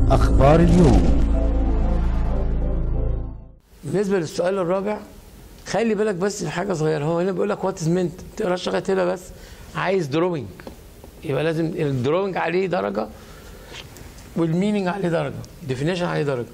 أخبار اليوم بالنسبه للسؤال الرابع خلي بالك بس في حاجه صغيره هو هنا بيقول لك وات از منت ما تقراش لغايه هنا بس عايز دروينج يبقى لازم الدروينج عليه درجه والميننج عليه درجه ديفينيشن عليه درجه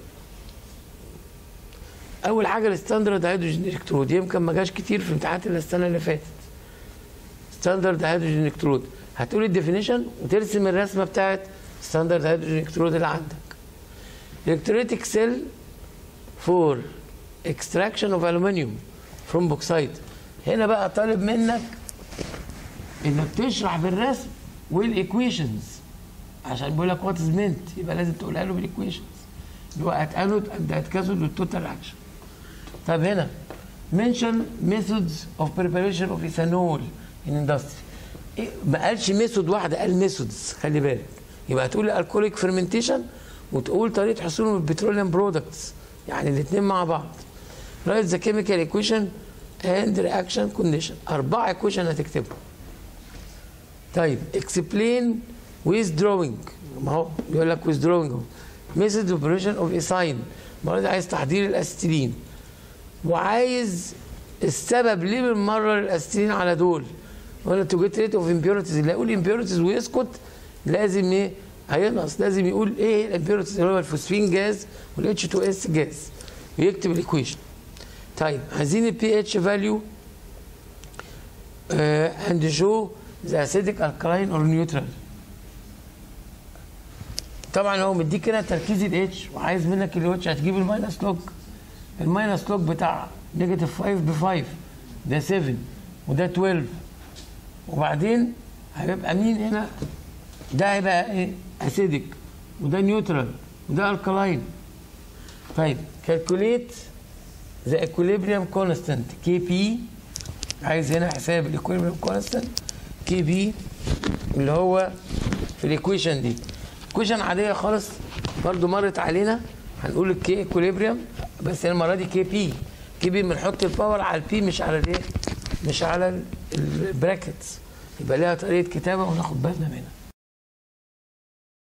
اول حاجه الستاندرد هيدروجين الكترود يمكن ما جاش كتير في امتحانات إلا السنه اللي فاتت ستاندرد هيدروجين الكترود هتقول الديفينيشن وترسم الرسمه بتاعت ستاندرد هيدروجين الكترود اللي عندك الكتريتيك سيل فور extraction of aluminum from bauxite هنا بقى طالب منك انك تشرح بالرسم والايكويشنز عشان بيقول لك وات از منت يبقى لازم تقولها له بالايكويشنز اللي هو ات انود اند ات كاثود والتوتال اكشن طب هنا mention methods of preparation of ethanol in industry إيه ما قالش ميثود واحده قال ميثودز خلي بالك يبقى هتقول الكوليك فيرمنتيشن وتقول طريقه حصولهم البتروليوم برودكتس يعني الاثنين مع بعض write the chemical equation and reaction condition أربعة ايكويشن هتكتبهم طيب explain withdrawing ما هو بيقول لك withdrawing اهو method of operation of ethine المرة دي عايز تحضير الأستيلين وعايز السبب ليه بنمرر الأستيلين على دول ولا تو جيت ريت اوف امبيورتيز اللي يقول امبيورتيز ويسكت لازم ايه هينقص لازم يقول ايه الامبيورتيز اللي هو الفوسفين جاز والاتش 2 اس جاز ويكتب الايكويشن طيب عايزين البي اتش فاليو اند شو ذا اسيديك الكلاين اور نيوترال طبعا هو مديك هنا تركيز الاتش وعايز منك الاتش هتجيب الماينس لوج الماينس لوج بتاع نيجاتيف 5 ب 5 ده 7 وده 12 وبعدين هيبقى مين هنا ده هيبقى ايه اسيديك وده نيوترال وده الكلاين طيب كالكوليت ذا ايكوليبريم كونستانت كي بي عايز هنا حساب الايكوليبريم كونستانت كي بي اللي هو في الايكويشن دي ايكويشن عاديه خالص برضو مرت علينا هنقول الكي ايكوليبريم بس المره دي كي بي كي بي بنحط الباور على البي مش على الايه مش على البراكتس يبقى ليها طريقه كتابه وناخد بالنا منها